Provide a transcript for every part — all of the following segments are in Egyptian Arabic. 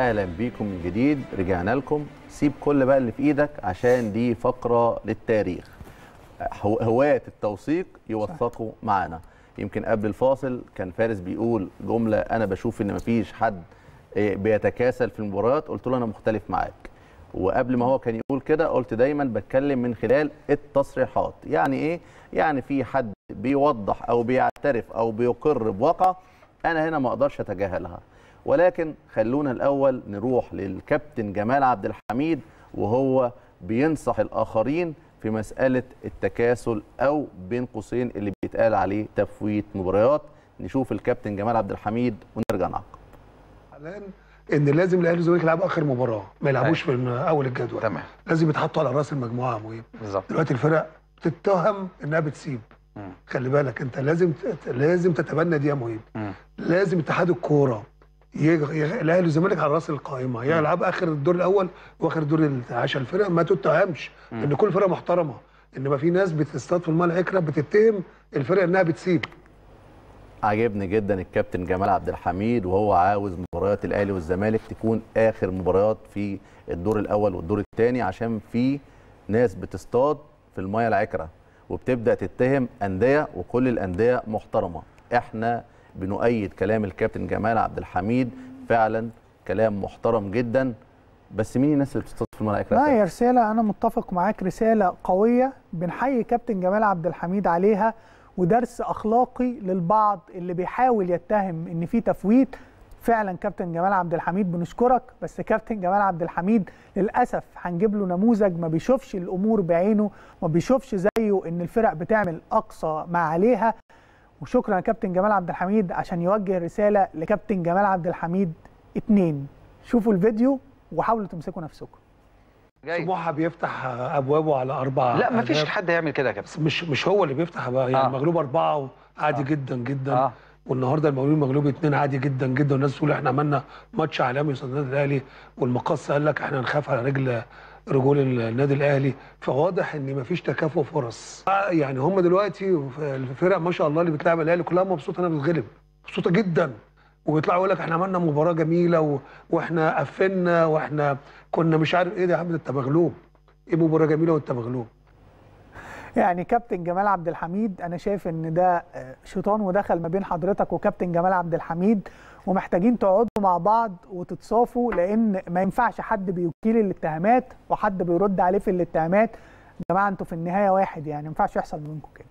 اهلا بيكم من جديد رجعنا لكم سيب كل بقى اللي في ايدك عشان دي فقره للتاريخ هو- هواة التوثيق يوثقوا معانا يمكن قبل الفاصل كان فارس بيقول جمله انا بشوف ان مفيش حد إيه، بيتكاسل في المباريات قلت له انا مختلف معاك وقبل ما هو كان يقول كده قلت دايما بتكلم من خلال التصريحات يعني ايه يعني في حد بيوضح او بيعترف او بيقر بواقع انا هنا ما اقدرش اتجاهلها ولكن خلونا الاول نروح للكابتن جمال عبد الحميد وهو بينصح الاخرين في مساله التكاسل او بين قوسين اللي بيتقال عليه تفويت مباريات نشوف الكابتن جمال عبد الحميد ونرجع نعقب حاليا ان لازم الاهلي والزمالك يلعبوا اخر مباراه ما يلعبوش في اول الجدول تمام لازم يتحطوا على راس المجموعه يا مهم بالظبط دلوقتي الفرق تتهم انها بتسيب مم. خلي بالك انت لازم لازم تتبنى دي يا مهم مم. لازم اتحاد الكوره يج- يغ- الاهلي والزمالك على راس القائمه يلعب اخر الدور الاول واخر الدور عشان الفرق ما تتهمش ان كل فرقه محترمه انما في ناس بتصطاد في الماء العكره بتتهم الفرق انها بتسيب عجبني جدا الكابتن جمال عبد الحميد وهو عاوز مباريات الاهلي والزمالك تكون اخر مباريات في الدور الاول والدور الثاني عشان في ناس بتصطاد في المايه العكره وبتبدا تتهم انديه وكل الانديه محترمه احنا بنؤيد كلام الكابتن جمال عبد الحميد فعلا كلام محترم جدا بس مين الناس اللي بتصطاد في المايه العكره لا هي رسالة أنا متفق معاك رسالة قوية بنحيي كابتن جمال عبد الحميد عليها ودرس أخلاقي للبعض اللي بيحاول يتهم إن في تفويت فعلا كابتن جمال عبد الحميد بنشكرك بس كابتن جمال عبد الحميد للأسف هنجيب له نموذج ما بيشوفش الأمور بعينه ما بيشوفش زيه إن الفرق بتعمل أقصى ما عليها وشكرا يا كابتن جمال عبد الحميد عشان يوجه رسالة لكابتن جمال عبد الحميد اتنين شوفوا الفيديو وحاولوا تمسكوا نفسكم جاي سموحه بيفتح ابوابه على اربع لا مفيش أهداف. حد هيعمل كده يا كابتن بس مش مش هو اللي بيفتح بقى يعني آه. مغلوب اربعه عادي آه. جدا جدا اه والنهارده المغلوب مغلوب اثنين عادي جدا جدا والناس تقول احنا عملنا ماتش عالمي قصاد النادي الاهلي والمقص قال لك احنا هنخاف على رجل رجول النادي الاهلي فواضح ان مفيش تكافؤ فرص آه، يعني هم دلوقتي الفرق ما شاء الله اللي بتلعب الاهلي كلها مبسوطه انها بتتغلب مبسوطه جدا وبيطلعوا يقول لك احنا عملنا مباراه جميله و... واحنا قفلنا واحنا كنا مش عارف ايه ده يا عم ده انت مغلوب ايه مباراه جميله وانت مغلوب يعني كابتن جمال عبد الحميد انا شايف ان ده آه، شيطان ودخل ما بين حضرتك وكابتن جمال عبد الحميد ومحتاجين تقعدوا مع بعض وتتصافوا لان ما ينفعش حد بيوكيل الاتهامات وحد بيرد عليه في الاتهامات يا جماعه انتوا في النهايه واحد يعني ما ينفعش يحصل منكم كده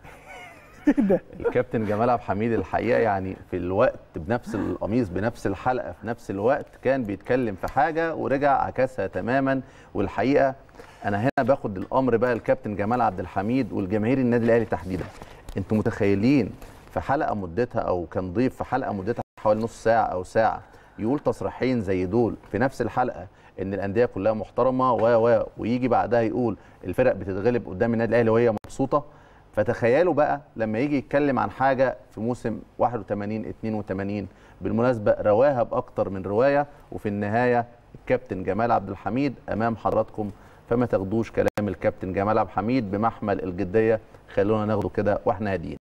إيه ده الكابتن جمال عبد الحميد الحقيقه يعني في الوقت بنفس القميص بنفس الحلقه في نفس الوقت كان بيتكلم في حاجه ورجع عكسها تماما والحقيقه انا هنا باخد الامر بقى الكابتن جمال عبد الحميد والجماهير النادي الاهلي تحديدا انتوا متخيلين في حلقه مدتها او كان ضيف في حلقه مدتها حوالي نص ساعه او ساعه يقول تصريحين زي دول في نفس الحلقه ان الانديه كلها محترمه و و ويجي بعدها يقول الفرق بتتغلب قدام النادي الاهلي وهي مبسوطه فتخيلوا بقى لما يجي يتكلم عن حاجه في موسم 81 82 بالمناسبه رواها باكتر من روايه وفي النهايه الكابتن جمال عبد الحميد امام حضراتكم فما تاخدوش كلام الكابتن جمال عبد الحميد بمحمل الجديه خلونا ناخده كده واحنا هاديين